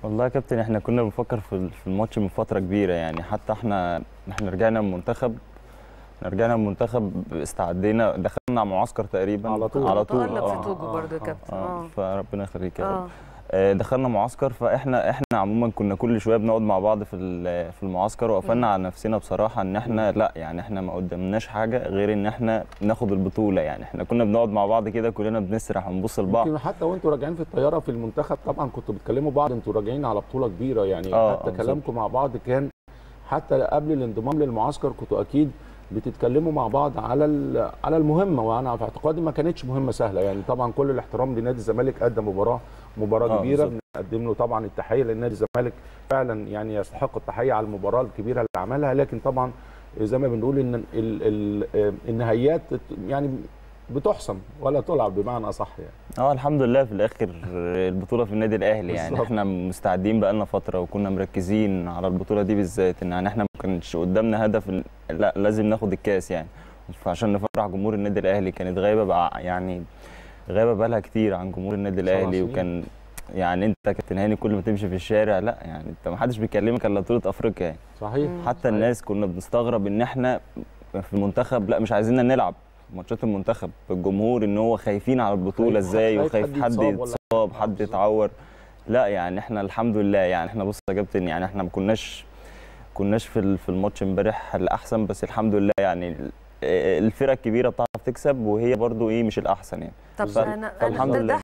والله يا كابتن احنا كنا بنفكر في في الماتش من فتره كبيره يعني حتى احنا احنا رجعنا من المنتخب احنا رجعنا من المنتخب استعدينا دخلنا معسكر تقريبا على طول. على طول تألق آه. في توجو برضه يا كابتن اه اه فربنا يخليك يا رب اه آه، دخلنا معسكر فاحنا احنا عموما كنا كل شويه بنقعد مع بعض في ال- في المعسكر وقفلنا على نفسنا بصراحه ان احنا لا يعني احنا ما قدامناش حاجه غير ان احنا ناخد البطوله يعني احنا كنا بنقعد مع بعض كده كلنا بنسرح ونبص لبعض يمكن حتى وانتوا راجعين في الطياره في المنتخب طبعا كنتوا بتكلموا بعض انتوا راجعين على بطوله كبيره يعني آه، حتى آه، كلامكم مع بعض كان حتى قبل الانضمام للمعسكر كنتوا اكيد بتتكلموا مع بعض على ال- على المهمه وانا في اعتقادي ما كانتش مهمه سهله يعني طبعا كل الاحترام لنادي الزمالك قدم مباراه مباراه آه، كبيره بالظبط. بنقدم له طبعا التحيه لان نادي الزمالك فعلا يعني يستحق التحيه على المباراه الكبيره اللي عملها لكن طبعا زي ما بنقول ان ال ال النهائيات يعني بتحسم ولا تلعب بمعنى اصح يعني اه الحمد لله في الاخر البطوله في النادي الاهلي يعني بالظبط. احنا مستعدين بقالنا فتره وكنا مركزين على البطوله دي بالذات ان يعني احنا ما كانش قدامنا هدف ال- لا لازم ناخد الكاس يعني فعشان نفرح جمهور النادي الاهلي كانت غايبه بقى يعني غايبه بقالها كتير عن جمهور النادي سبع الاهلي سنين. وكان يعني انت كابتن هاني كل ما تمشي في الشارع لا يعني انت ما حدش بيكلمك الا بطوله افريقيا يعني صحيح حتى صحيح. الناس كنا بنستغرب ان احنا في المنتخب لا مش عايزيننا نلعب ماتشات المنتخب الجمهور ان هو خايفين على البطوله خايف- ازاي خايف وخايف حد حد يتصاب ولا- يتصاب آه، حد بالظبط. يتعور لا يعني احنا الحمد لله يعني احنا بص يا كابتن يعني احنا ما كناش كناش في ال- في الماتش امبارح الاحسن بس الحمد لله يعني ال- الفرق الكبيره بتعرف تكسب وهي برضو ايه مش الاحسن يعني طب ف- انا فالحمد انا ده, لله. ده